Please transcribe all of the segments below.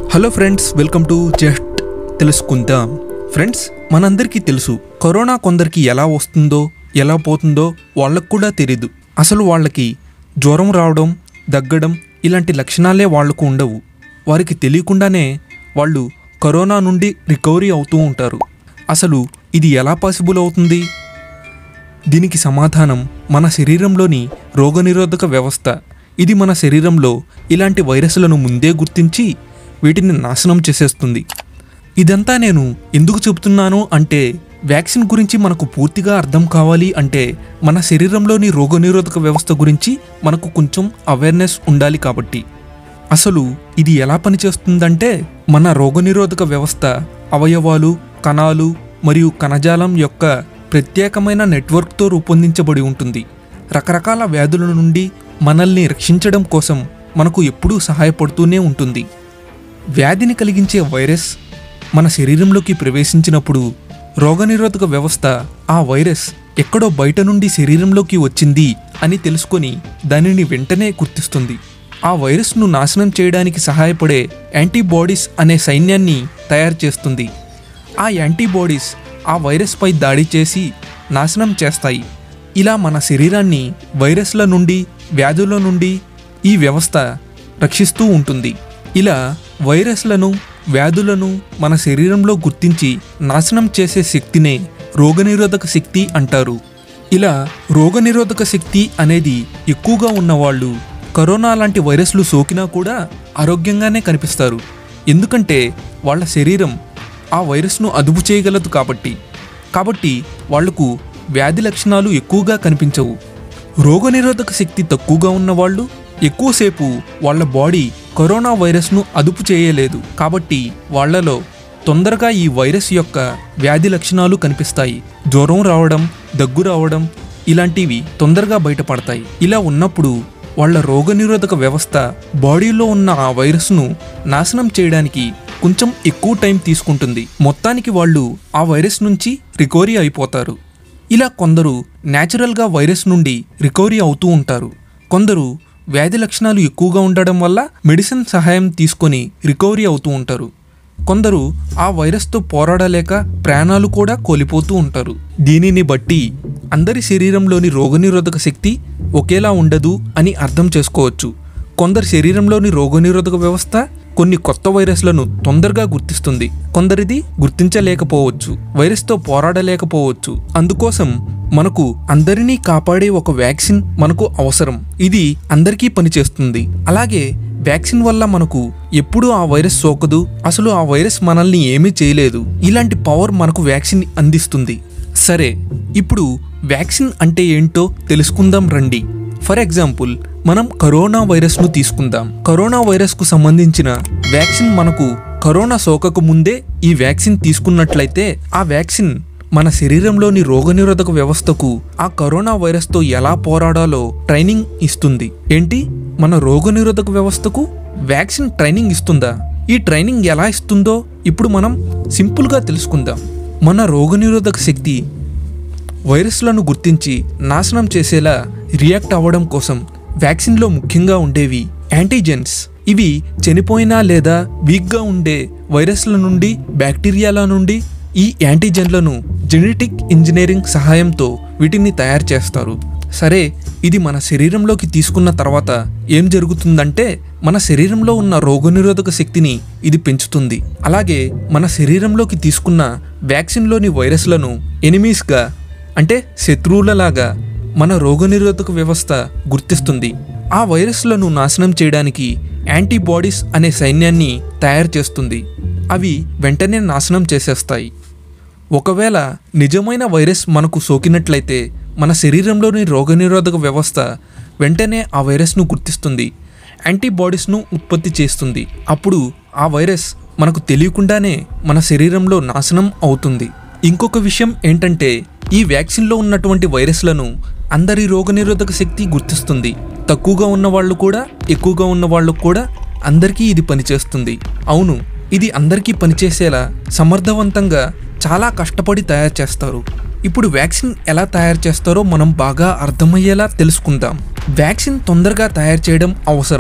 hello friends welcome to just తెలుసుకుందాం friends మనందరికీ తెలుసు కరోనా కొందరికి ఎలా వస్తుందో ఎలా పోతుందో వాళ్ళకు కూడా తెలీదు అసలు వాళ్ళకి జ్వరం రావడం దగ్గడం ఇలాంటి లక్షణాలే వాళ్లకు ఉండవు వారికి తెలియకుండానే వాళ్ళు కరోనా నుండి రికవరీ అవుతూ ఉంటారు అసలు ఇది ఎలా పాసిబుల్ అవుతుంది దీనికి సమాధానం మన శరీరంలోని రోగనిరోధక వ్యవస్థ ఇది మన శరీరంలో ఇలాంటి వైరస్లను ముందే గుర్తించి వీటిని నాశనం చేసేస్తుంది ఇదంతా నేను ఎందుకు చెబుతున్నాను అంటే వ్యాక్సిన్ గురించి మనకు పూర్తిగా అర్థం కావాలి అంటే మన శరీరంలోని రోగనిరోధక వ్యవస్థ గురించి మనకు కొంచెం అవేర్నెస్ ఉండాలి కాబట్టి అసలు ఇది ఎలా పనిచేస్తుందంటే మన రోగనిరోధక వ్యవస్థ అవయవాలు కణాలు మరియు కణజాలం యొక్క ప్రత్యేకమైన నెట్వర్క్తో రూపొందించబడి ఉంటుంది రకరకాల వ్యాధుల నుండి మనల్ని రక్షించడం కోసం మనకు ఎప్పుడూ సహాయపడుతూనే ఉంటుంది వ్యాధిని కలిగించే వైరస్ మన శరీరంలోకి ప్రవేశించినప్పుడు రోగనిరోధక వ్యవస్థ ఆ వైరస్ ఎక్కడో బయట నుండి శరీరంలోకి వచ్చింది అని తెలుసుకొని దానిని వెంటనే గుర్తిస్తుంది ఆ వైరస్ను నాశనం చేయడానికి సహాయపడే యాంటీబాడీస్ అనే సైన్యాన్ని తయారు చేస్తుంది ఆ యాంటీబాడీస్ ఆ వైరస్పై దాడి చేసి నాశనం చేస్తాయి ఇలా మన శరీరాన్ని వైరస్ల నుండి వ్యాధుల నుండి ఈ వ్యవస్థ రక్షిస్తూ ఉంటుంది ఇలా వైరస్లను వ్యాధులను మన శరీరంలో గుర్తించి నాశనం చేసే శక్తినే రోగనిరోధక శక్తి అంటారు ఇలా రోగనిరోధక శక్తి అనేది ఎక్కువగా ఉన్నవాళ్ళు కరోనా లాంటి వైరస్లు సోకినా కూడా ఆరోగ్యంగానే కనిపిస్తారు ఎందుకంటే వాళ్ళ శరీరం ఆ వైరస్ను అదుపు చేయగలదు కాబట్టి కాబట్టి వాళ్లకు వ్యాధి లక్షణాలు ఎక్కువగా కనిపించవు రోగనిరోధక శక్తి తక్కువగా ఉన్నవాళ్ళు ఎక్కువసేపు వాళ్ళ బాడీ కరోనా వైరస్ను అదుపు చేయలేదు కాబట్టి వాళ్ళలో తొందరగా ఈ వైరస్ యొక్క వ్యాధి లక్షణాలు కనిపిస్తాయి జ్వరం రావడం దగ్గు రావడం ఇలాంటివి తొందరగా బయటపడతాయి ఇలా ఉన్నప్పుడు వాళ్ళ రోగనిరోధక వ్యవస్థ బాడీలో ఉన్న ఆ వైరస్ను నాశనం చేయడానికి కొంచెం ఎక్కువ టైం తీసుకుంటుంది మొత్తానికి వాళ్ళు ఆ వైరస్ నుంచి రికవరీ అయిపోతారు ఇలా కొందరు న్యాచురల్గా వైరస్ నుండి రికవరీ అవుతూ ఉంటారు కొందరు వ్యాధి లక్షణాలు ఎక్కువగా ఉండడం వల్ల మెడిసిన్ సహాయం తీసుకొని రికవరీ అవుతూ ఉంటారు కొందరు ఆ వైరస్తో పోరాడలేక ప్రాణాలు కూడా కోల్పోతూ ఉంటారు దీనిని బట్టి అందరి శరీరంలోని రోగనిరోధక శక్తి ఒకేలా ఉండదు అని అర్థం చేసుకోవచ్చు కొందరి శరీరంలోని రోగనిరోధక వ్యవస్థ కొన్ని కొత్త వైరస్లను తొందరగా గుర్తిస్తుంది కొందరిది గుర్తించలేకపోవచ్చు వైరస్తో పోరాడలేకపోవచ్చు అందుకోసం మనకు అందరినీ కాపాడే ఒక వ్యాక్సిన్ మనకు అవసరం ఇది అందరికీ పనిచేస్తుంది అలాగే వ్యాక్సిన్ వల్ల మనకు ఎప్పుడూ ఆ వైరస్ సోకదు అసలు ఆ వైరస్ మనల్ని ఏమీ చేయలేదు ఇలాంటి పవర్ మనకు వ్యాక్సిన్ అందిస్తుంది సరే ఇప్పుడు వ్యాక్సిన్ అంటే ఏంటో తెలుసుకుందాం రండి ఫర్ ఎగ్జాంపుల్ మనం కరోనా వైరస్ను తీసుకుందాం కరోనా వైరస్కు సంబంధించిన వ్యాక్సిన్ మనకు కరోనా సోకకు ముందే ఈ వ్యాక్సిన్ తీసుకున్నట్లయితే ఆ వ్యాక్సిన్ మన శరీరంలోని రోగనిరోధక వ్యవస్థకు ఆ కరోనా వైరస్తో ఎలా పోరాడాలో ట్రైనింగ్ ఇస్తుంది ఏంటి మన రోగనిరోధక వ్యవస్థకు వ్యాక్సిన్ ట్రైనింగ్ ఇస్తుందా ఈ ట్రైనింగ్ ఎలా ఇస్తుందో ఇప్పుడు మనం సింపుల్గా తెలుసుకుందాం మన రోగనిరోధక శక్తి వైరస్లను గుర్తించి నాశనం చేసేలా రియాక్ట్ అవ్వడం కోసం వ్యాక్సిన్లో ముఖ్యంగా ఉండేవి యాంటీజెన్స్ ఇవి చనిపోయినా లేదా వీక్గా ఉండే వైరస్ల నుండి బ్యాక్టీరియాల నుండి ఈ యాంటీజెన్లను జెనెటిక్ ఇంజనీరింగ్ సహాయంతో వీటిని తయారు చేస్తారు సరే ఇది మన శరీరంలోకి తీసుకున్న తర్వాత ఏం జరుగుతుందంటే మన శరీరంలో ఉన్న రోగనిరోధక శక్తిని ఇది పెంచుతుంది అలాగే మన శరీరంలోకి తీసుకున్న వ్యాక్సిన్లోని వైరస్లను ఎనిమీస్గా అంటే శత్రువులలాగా మన రోగనిరోధక వ్యవస్థ గుర్తిస్తుంది ఆ వైరస్లను నాశనం చేయడానికి యాంటీబాడీస్ అనే సైన్యాన్ని తయారు చేస్తుంది అవి వెంటనే నాశనం చేసేస్తాయి ఒకవేళ నిజమైన వైరస్ మనకు సోకినట్లయితే మన శరీరంలోని రోగనిరోధక వ్యవస్థ వెంటనే ఆ వైరస్ను గుర్తిస్తుంది యాంటీబాడీస్ను ఉత్పత్తి చేస్తుంది అప్పుడు ఆ వైరస్ మనకు తెలియకుండానే మన శరీరంలో నాశనం అవుతుంది ఇంకొక విషయం ఏంటంటే ఈ వ్యాక్సిన్లో ఉన్నటువంటి వైరస్లను అందరి రోగనిరోధక శక్తి గుర్తిస్తుంది తక్కువగా ఉన్న వాళ్ళు కూడా ఎక్కువగా ఉన్న వాళ్ళు కూడా అందరికీ ఇది పనిచేస్తుంది అవును ఇది అందరికీ పనిచేసేలా సమర్థవంతంగా చాలా కష్టపడి తయారు చేస్తారు ఇప్పుడు వ్యాక్సిన్ ఎలా తయారు చేస్తారో మనం బాగా అర్థమయ్యేలా తెలుసుకుందాం వ్యాక్సిన్ తొందరగా తయారు చేయడం అవసరం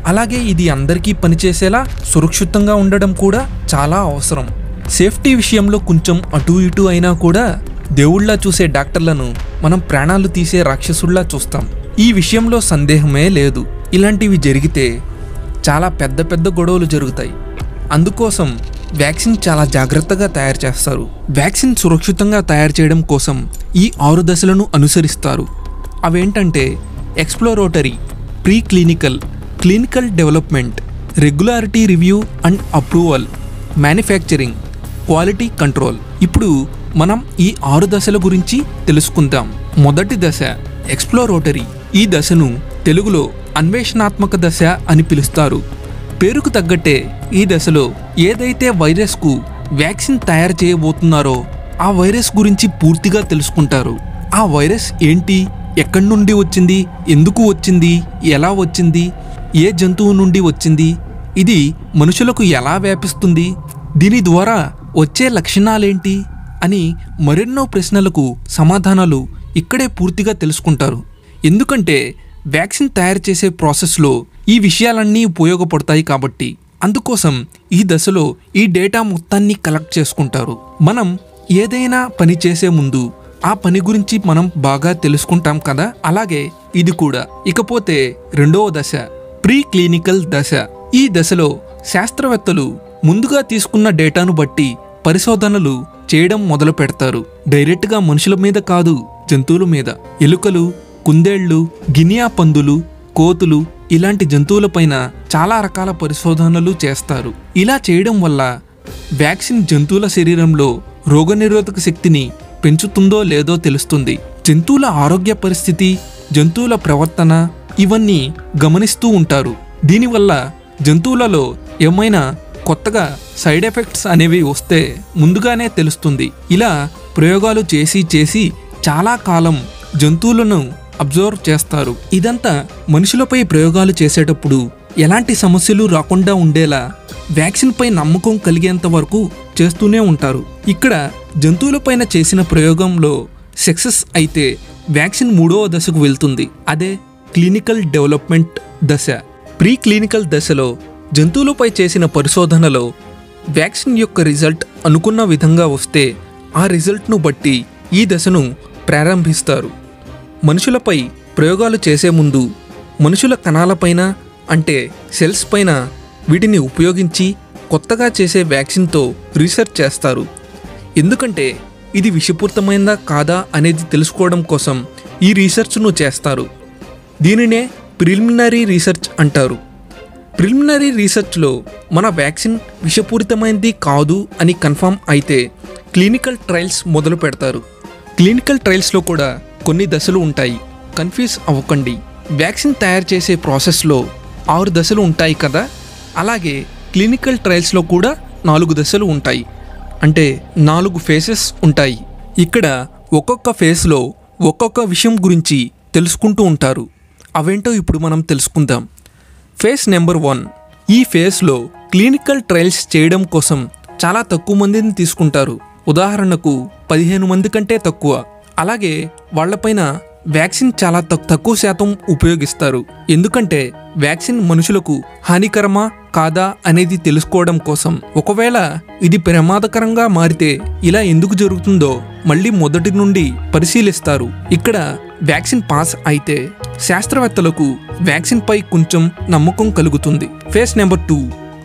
అలాగే ఇది అందరికీ పనిచేసేలా సురక్షితంగా ఉండడం కూడా చాలా అవసరం సేఫ్టీ విషయంలో కొంచెం అటు ఇటు అయినా కూడా దేవుళ్ళ చూసే డాక్టర్లను మనం ప్రాణాలు తీసే రాక్షసుల్లా చూస్తాం ఈ విషయంలో సందేహమే లేదు ఇలాంటివి జరిగితే చాలా పెద్ద పెద్ద గొడవలు జరుగుతాయి అందుకోసం వ్యాక్సిన్ చాలా జాగ్రత్తగా తయారు చేస్తారు వ్యాక్సిన్ సురక్షితంగా తయారు చేయడం కోసం ఈ ఆరు దశలను అనుసరిస్తారు అవేంటంటే exploratory pre clinical clinical development regularity review and approval manufacturing quality control ఇప్పుడు మనం ఈ ఆరు దశల గురించి తెలుసుకుందాం మొదటి దశ ఎక్స్ప్లోరోటరీ ఈ దశను తెలుగులో అన్వేషణాత్మక దశ అని పిలుస్తారు పేరుకు తగ్గట్టే ఈ దశలో ఏదైతే వైరస్కు వ్యాక్సిన్ తయారు చేయబోతున్నారో ఆ వైరస్ గురించి పూర్తిగా తెలుసుకుంటారు ఆ వైరస్ ఏంటి ఎక్కడి నుండి వచ్చింది ఎందుకు వచ్చింది ఎలా వచ్చింది ఏ జంతువు నుండి వచ్చింది ఇది మనుషులకు ఎలా వ్యాపిస్తుంది దీని ద్వారా వచ్చే లక్షణాలేంటి అని మరెన్నో ప్రశ్నలకు సమాధానాలు ఇక్కడే పూర్తిగా తెలుసుకుంటారు ఎందుకంటే వ్యాక్సిన్ తయారు చేసే ప్రాసెస్లో ఈ విషయాలన్నీ ఉపయోగపడతాయి కాబట్టి అందుకోసం ఈ దశలో ఈ డేటా మొత్తాన్ని కలెక్ట్ చేసుకుంటారు మనం ఏదైనా పని చేసే ముందు ఆ పని గురించి మనం బాగా తెలుసుకుంటాం కదా అలాగే ఇది కూడా ఇకపోతే రెండవ దశ ప్రీ క్లినికల్ దశ ఈ దశలో శాస్త్రవేత్తలు ముందుగా తీసుకున్న డేటాను బట్టి పరిశోధనలు చేయడం మొదలు పెడతారు డైరెక్ట్గా మనుషుల మీద కాదు జంతువుల మీద ఎలుకలు కుందేళ్లు గినియా పందులు కోతులు ఇలాంటి జంతువులపైన చాలా రకాల పరిశోధనలు చేస్తారు ఇలా చేయడం వల్ల వ్యాక్సిన్ జంతువుల శరీరంలో రోగనిరోధక శక్తిని పెంచుతుందో లేదో తెలుస్తుంది జంతువుల ఆరోగ్య పరిస్థితి జంతువుల ప్రవర్తన ఇవన్నీ గమనిస్తూ ఉంటారు దీనివల్ల జంతువులలో ఏమైనా కొత్తగా సైడ్ ఎఫెక్ట్స్ అనేవి వస్తే ముందుగానే తెలుస్తుంది ఇలా ప్రయోగాలు చేసి చేసి చాలా కాలం జంతువులను అబ్జర్వ్ చేస్తారు ఇదంతా మనుషులపై ప్రయోగాలు చేసేటప్పుడు ఎలాంటి సమస్యలు రాకుండా ఉండేలా వ్యాక్సిన్ పై నమ్మకం కలిగేంత వరకు చేస్తూనే ఉంటారు ఇక్కడ జంతువులపైన చేసిన ప్రయోగంలో సక్సెస్ అయితే వ్యాక్సిన్ మూడవ దశకు వెళ్తుంది అదే క్లినికల్ డెవలప్మెంట్ దశ ప్రీ క్లినికల్ దశలో జంతువులపై చేసిన పరిశోధనలో వ్యాక్సిన్ యొక్క రిజల్ట్ అనుకున్న విధంగా వస్తే ఆ రిజల్ట్ను బట్టి ఈ దశను ప్రారంభిస్తారు మనుషులపై ప్రయోగాలు చేసే ముందు మనుషుల కణాలపైన అంటే సెల్స్ పైన వీటిని ఉపయోగించి కొత్తగా చేసే వ్యాక్సిన్తో రీసెర్చ్ చేస్తారు ఎందుకంటే ఇది విషపూరితమైందా కాదా అనేది తెలుసుకోవడం కోసం ఈ రీసెర్చ్ను చేస్తారు దీనినే ప్రిలిమినరీ రీసెర్చ్ అంటారు ప్రిలిమినరీ రీసెర్చ్లో మన వ్యాక్సిన్ విషపూరితమైనది కాదు అని కన్ఫర్మ్ అయితే క్లినికల్ ట్రయల్స్ మొదలు పెడతారు క్లినికల్ ట్రయల్స్లో కూడా కొన్ని దశలు ఉంటాయి కన్ఫ్యూజ్ అవ్వకండి వ్యాక్సిన్ తయారు చేసే ప్రాసెస్లో ఆరు దశలు ఉంటాయి కదా అలాగే క్లినికల్ ట్రయల్స్లో కూడా నాలుగు దశలు ఉంటాయి అంటే నాలుగు ఫేసెస్ ఉంటాయి ఇక్కడ ఒక్కొక్క ఫేజ్లో ఒక్కొక్క విషయం గురించి తెలుసుకుంటూ ఉంటారు అవేంటో ఇప్పుడు మనం తెలుసుకుందాం ఫేజ్ నెంబర్ వన్ ఈ ఫేజ్లో క్లినికల్ ట్రయల్స్ చేయడం కోసం చాలా తక్కువ మందిని తీసుకుంటారు ఉదాహరణకు పదిహేను మంది కంటే తక్కువ అలాగే వాళ్ళపైన వ్యాక్సిన్ చాలా తక్- తక్కువ శాతం ఉపయోగిస్తారు ఎందుకంటే వ్యాక్సిన్ మనుషులకు హానికరమా కాదా అనేది తెలుసుకోవడం కోసం ఒకవేళ ఇది ప్రమాదకరంగా మారితే ఇలా ఎందుకు జరుగుతుందో మళ్ళీ మొదటి నుండి పరిశీలిస్తారు ఇక్కడ వ్యాక్సిన్ పాస్ అయితే శాస్త్రవేత్తలకు వ్యాక్సిన్ పై కొంచెం నమ్మకం కలుగుతుంది ఫేస్ నెంబర్ టూ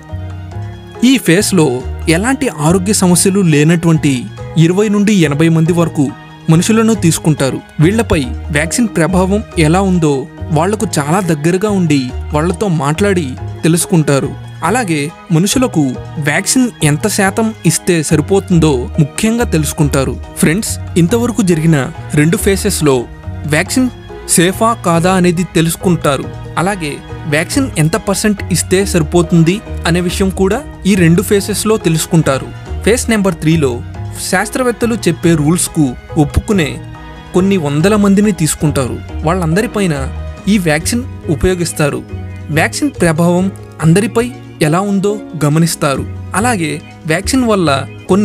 ఈ ఫేస్లో ఎలాంటి ఆరోగ్య సమస్యలు లేనటువంటి ఇరవై నుండి ఎనభై మంది వరకు మనుషులను తీసుకుంటారు వీళ్లపై వ్యాక్సిన్ ప్రభావం ఎలా ఉందో వాళ్లకు చాలా దగ్గరగా ఉండి వాళ్ళతో మాట్లాడి తెలుసుకుంటారు అలాగే మనుషులకు వ్యాక్సిన్ ఎంత శాతం ఇస్తే సరిపోతుందో ముఖ్యంగా తెలుసుకుంటారు ఫ్రెండ్స్ ఇంతవరకు జరిగిన రెండు ఫేసెస్లో వ్యాక్సిన్ సేఫా కాదా అనేది తెలుసుకుంటారు అలాగే వ్యాక్సిన్ ఎంత పర్సెంట్ ఇస్తే సరిపోతుంది అనే విషయం కూడా ఈ రెండు ఫేసెస్లో తెలుసుకుంటారు ఫేస్ నెంబర్ త్రీలో శాస్త్రవేత్తలు చెప్పే రూల్స్కు ఒప్పుకునే కొన్ని వందల మందిని తీసుకుంటారు వాళ్ళందరిపైన ఈ వ్యాక్సిన్ ఉపయోగిస్తారు వ్యాక్సిన్ ప్రభావం అందరిపై ఎలా ఉందో గమనిస్తారు అలాగే వ్యాక్సిన్ వల్ల కొన్ని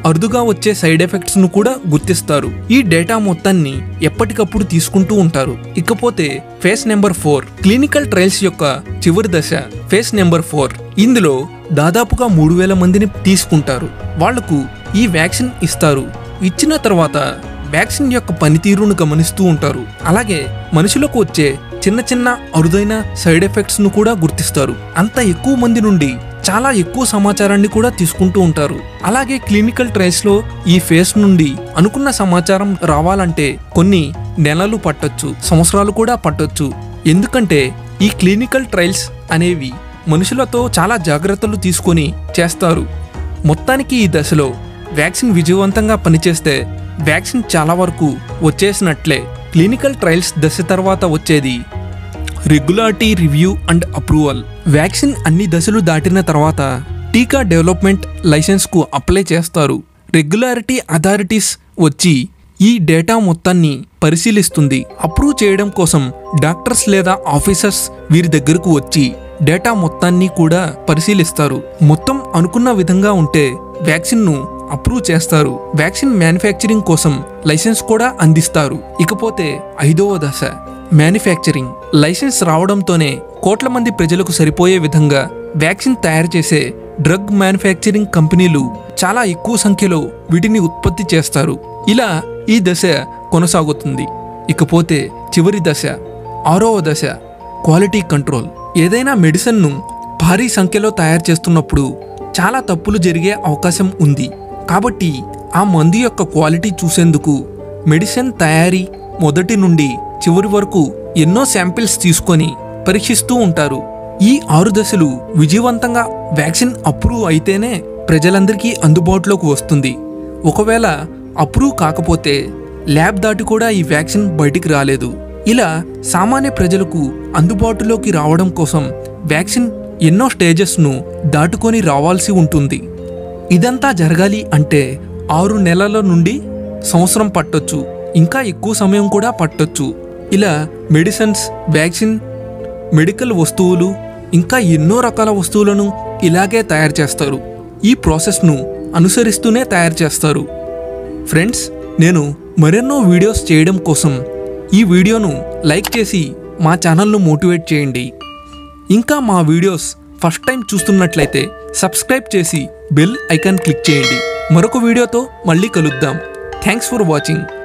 అరుదుగా వచ్చే సైడ్ ఎఫెక్ట్స్ ను కూడా గుర్తిస్తారు ఈ డేటా మొత్తాన్ని ఎప్పటికప్పుడు తీసుకుంటూ ఉంటారు ఇకపోతే phase number four clinical trials యొక్క చివరి దశ ఫేస్ నెంబర్ ఫోర్ ఇందులో దాదాపుగా మూడు వేల మందిని తీసుకుంటారు వాళ్లకు ఈ వ్యాక్సిన్ ఇస్తారు ఇచ్చిన తర్వాత వ్యాక్సిన్ యొక్క పనితీరును గమనిస్తూ ఉంటారు అలాగే మనుషులకు వచ్చే చిన్న చిన్న అరుదైన సైడ్ ఎఫెక్ట్స్ ను కూడా గుర్తిస్తారు అంత ఎక్కువ మంది నుండి చాలా ఎక్కువ సమాచారాన్ని కూడా తీసుకుంటూ ఉంటారు అలాగే క్లినికల్ ట్రయల్స్ లో ఈ ఫేస్ నుండి అనుకున్న సమాచారం రావాలంటే కొన్ని నెలలు పట్టొచ్చు సంవత్సరాలు కూడా పట్టొచ్చు ఎందుకంటే ఈ క్లినికల్ ట్రయల్స్ అనేవి మనుషులతో చాలా జాగ్రత్తలు తీసుకొని చేస్తారు మొత్తానికి ఈ దశలో వ్యాక్సిన్ విజయవంతంగా పనిచేస్తే వ్యాక్సిన్ చాలా వరకు వచ్చేసినట్లే క్లినికల్ ట్రయల్స్ దశ తర్వాత వచ్చేది regularity review and approval vaccine అన్ని దశలు దాటిన తర్వాత టీకా డెవలప్మెంట్ లైసెన్స్కు అప్లై చేస్తారు రెగ్యులారిటీ అథారిటీస్ వచ్చి ఈ డేటా మొత్తాన్ని పరిశీలిస్తుంది అప్రూవ్ చేయడం కోసం డాక్టర్స్ లేదా ఆఫీసర్స్ వీరి దగ్గరకు వచ్చి డేటా మొత్తాన్ని కూడా పరిశీలిస్తారు మొత్తం అనుకున్న విధంగా ఉంటే వ్యాక్సిన్ను అప్రూవ్ చేస్తారు వ్యాక్సిన్ మ్యానుఫ్యాక్చరింగ్ కోసం లైసెన్స్ కూడా అందిస్తారు ఇకపోతే ఐదవ దశ మ్యానుఫ్యాక్చరింగ్ లైసెన్స్ రావడంతోనే కోట్ల మంది ప్రజలకు సరిపోయే విధంగా వ్యాక్సిన్ తయారు చేసే డ్రగ్ మ్యానుఫ్యాక్చరింగ్ కంపెనీలు చాలా ఎక్కువ సంఖ్యలో వీటిని ఉత్పత్తి చేస్తారు ఇలా ఈ దశ కొనసాగుతుంది ఇకపోతే చివరి దశ ఆరవ దశ క్వాలిటీ కంట్రోల్ ఏదైనా మెడిసిన్ను భారీ సంఖ్యలో తయారు చేస్తున్నప్పుడు చాలా తప్పులు జరిగే అవకాశం ఉంది కాబట్టి ఆ మందు యొక్క క్వాలిటీ చూసేందుకు మెడిసిన్ తయారీ మొదటి నుండి చివరి వరకు ఎన్నో శాంపిల్స్ తీసుకొని పరీక్షిస్తూ ఉంటారు ఈ ఆరు దశలు విజయవంతంగా వ్యాక్సిన్ అప్రూవ్ అయితేనే ప్రజలందరికీ అందుబాటులోకి వస్తుంది ఒకవేళ అప్రూవ్ కాకపోతే ల్యాబ్ దాటి కూడా ఈ వ్యాక్సిన్ బయటికి రాలేదు ఇలా సామాన్య ప్రజలకు అందుబాటులోకి రావడం కోసం వ్యాక్సిన్ ఎన్నో స్టేజెస్ను దాటుకొని రావాల్సి ఉంటుంది ఇదంతా జరగాలి అంటే ఆరు నెలల నుండి సంవత్సరం పట్టొచ్చు ఇంకా ఎక్కువ సమయం కూడా పట్టొచ్చు ఇలా మెడిసిన్స్ వ్యాక్సిన్ మెడికల్ వస్తువులు ఇంకా ఎన్నో రకాల వస్తువులను ఇలాగే తయారు చేస్తారు ఈ ప్రాసెస్ను అనుసరిస్తూనే తయారు చేస్తారు ఫ్రెండ్స్ నేను మరెన్నో వీడియోస్ చేయడం కోసం ఈ వీడియోను లైక్ చేసి మా ఛానల్ను మోటివేట్ చేయండి ఇంకా మా వీడియోస్ ఫస్ట్ టైం చూస్తున్నట్లయితే సబ్స్క్రైబ్ చేసి బెల్ ఐకాన్ క్లిక్ చేయండి మరొక వీడియోతో మళ్ళీ కలుద్దాం థ్యాంక్స్ ఫర్ వాచింగ్